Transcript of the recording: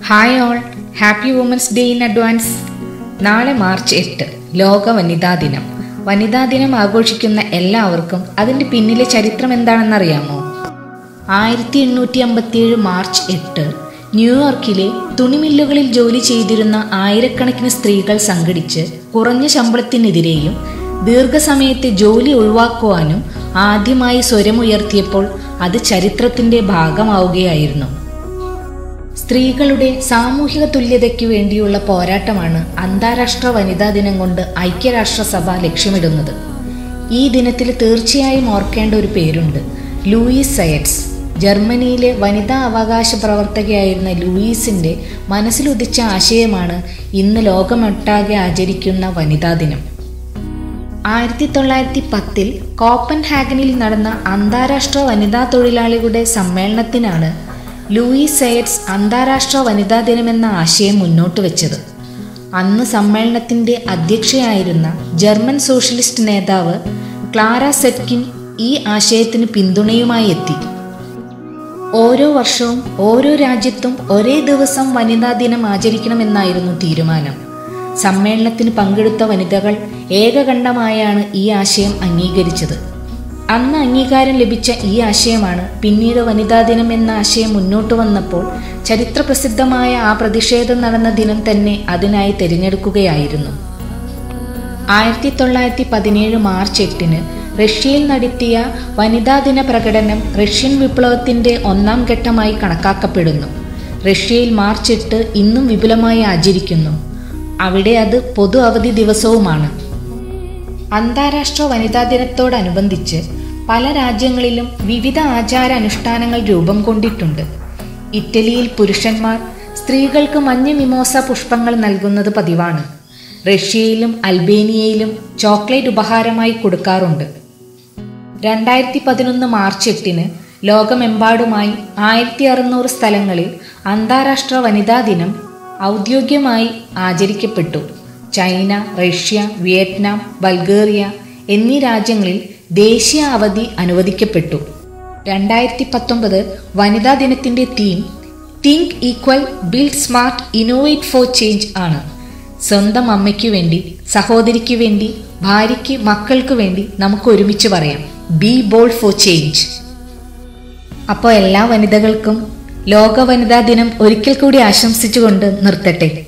hi all happy women's day in advance നാളെ March എട്ട് ലോക വനിതാ ദിനം വനിതാ ദിനം ആഘോഷിക്കുന്ന എല്ലാവർക്കും അതിൻ്റെ പിന്നിലെ ചരിത്രം എന്താണെന്നറിയാമോ ആയിരത്തി എണ്ണൂറ്റി അമ്പത്തിയേഴ് മാർച്ച് എട്ട് ന്യൂയോർക്കിലെ തുണിമില്ലുകളിൽ ജോലി ചെയ്തിരുന്ന ആയിരക്കണക്കിന് സ്ത്രീകൾ സംഘടിച്ച് കുറഞ്ഞ ശമ്പളത്തിനെതിരെയും ദീർഘസമയത്തെ ജോലി ഒഴിവാക്കുവാനും ആദ്യമായി സ്വരമുയർത്തിയപ്പോൾ അത് ചരിത്രത്തിന്റെ ഭാഗമാവുകയായിരുന്നു സ്ത്രീകളുടെ സാമൂഹിക തുല്യതയ്ക്കു വേണ്ടിയുള്ള പോരാട്ടമാണ് അന്താരാഷ്ട്ര വനിതാ ദിനം കൊണ്ട് ഐക്യരാഷ്ട്രസഭ ലക്ഷ്യമിടുന്നത് ഈ ദിനത്തിൽ തീർച്ചയായും ഓർക്കേണ്ട ഒരു പേരുണ്ട് ലൂയിസ് സയറ്റ്സ് ജർമ്മനിയിലെ വനിതാ അവകാശ പ്രവർത്തകയായിരുന്ന ലൂയിസിന്റെ മനസ്സിലുദിച്ച ആശയമാണ് ഇന്ന് ലോകമൊട്ടാകെ ആചരിക്കുന്ന വനിതാ ദിനം ആയിരത്തി തൊള്ളായിരത്തി പത്തിൽ കോപ്പൻ ഹാഗനിൽ നടന്ന അന്താരാഷ്ട്ര വനിതാ തൊഴിലാളികളുടെ സമ്മേളനത്തിനാണ് ലൂയിസ് സയറ്റ്സ് അന്താരാഷ്ട്ര വനിതാ ദിനമെന്ന ആശയം മുന്നോട്ട് വെച്ചത് അന്ന് സമ്മേളനത്തിന്റെ അധ്യക്ഷയായിരുന്ന ജർമ്മൻ സോഷ്യലിസ്റ്റ് നേതാവ് ക്ലാര സെറ്റ്കിൻ ഈ ആശയത്തിന് പിന്തുണയുമായി എത്തി ഓരോ വർഷവും ഓരോ രാജ്യത്തും ഒരേ ദിവസം വനിതാ ദിനം ആചരിക്കണമെന്നായിരുന്നു തീരുമാനം സമ്മേളനത്തിന് പങ്കെടുത്ത വനിതകൾ ഏകകണ്ഠമായാണ് ഈ ആശയം അംഗീകരിച്ചത് അന്ന് അംഗീകാരം ലഭിച്ച ഈ ആശയമാണ് പിന്നീട് വനിതാ ദിനം എന്ന ആശയം മുന്നോട്ട് വന്നപ്പോൾ ചരിത്രപ്രസിദ്ധമായ ആ പ്രതിഷേധം നടന്ന ദിനം തന്നെ അതിനായി തിരഞ്ഞെടുക്കുകയായിരുന്നു ആയിരത്തി തൊള്ളായിരത്തി പതിനേഴ് മാർച്ച് എട്ടിന് റഷ്യയിൽ നടത്തിയ വനിതാ ദിന പ്രകടനം റഷ്യൻ വിപ്ലവത്തിന്റെ ഒന്നാം ഘട്ടമായി കണക്കാക്കപ്പെടുന്നു റഷ്യയിൽ മാർച്ച് എട്ട് ഇന്നും വിപുലമായി ആചരിക്കുന്നു അവിടെ അത് പൊതു അവധി ദിവസവുമാണ് അന്താരാഷ്ട്ര വനിതാ ദിനത്തോടനുബന്ധിച്ച് പല രാജ്യങ്ങളിലും വിവിധ ആചാര അനുഷ്ഠാനങ്ങൾ രൂപം കൊണ്ടിട്ടുണ്ട് ഇറ്റലിയിൽ പുരുഷന്മാർ സ്ത്രീകൾക്ക് മഞ്ഞ മിമോസ പുഷ്പങ്ങൾ നൽകുന്നത് പതിവാണ് റഷ്യയിലും അൽബേനിയയിലും ചോക്ലേറ്റ് ഉപഹാരമായി കൊടുക്കാറുണ്ട് രണ്ടായിരത്തി പതിനൊന്ന് മാർച്ച് എട്ടിന് ലോകമെമ്പാടുമായി ആയിരത്തി അറുന്നൂറ് സ്ഥലങ്ങളിൽ അന്താരാഷ്ട്ര വനിതാ ദിനം ഔദ്യോഗികമായി ആചരിക്കപ്പെട്ടു ചൈന റഷ്യ വിയറ്റ്നാം ബൾഗേറിയ എന്നീ രാജ്യങ്ങളിൽ ദേശീയ അവധി അനുവദിക്കപ്പെട്ടു രണ്ടായിരത്തി പത്തൊമ്പത് വനിതാ ദിനത്തിന്റെ theme think equal build smart innovate for change ആണ് സ്വന്തം അമ്മയ്ക്കു വേണ്ടി സഹോദരിക്ക് വേണ്ടി ഭാര്യയ്ക്ക് മക്കൾക്ക് വേണ്ടി നമുക്ക് ഒരുമിച്ച് പറയാം ബി ബോൾഡ് ഫോർ ചേഞ്ച് അപ്പോൾ എല്ലാ വനിതകൾക്കും ലോക വനിതാ ദിനം ഒരിക്കൽ കൂടി ആശംസിച്ചുകൊണ്ട് നിർത്തട്ടെ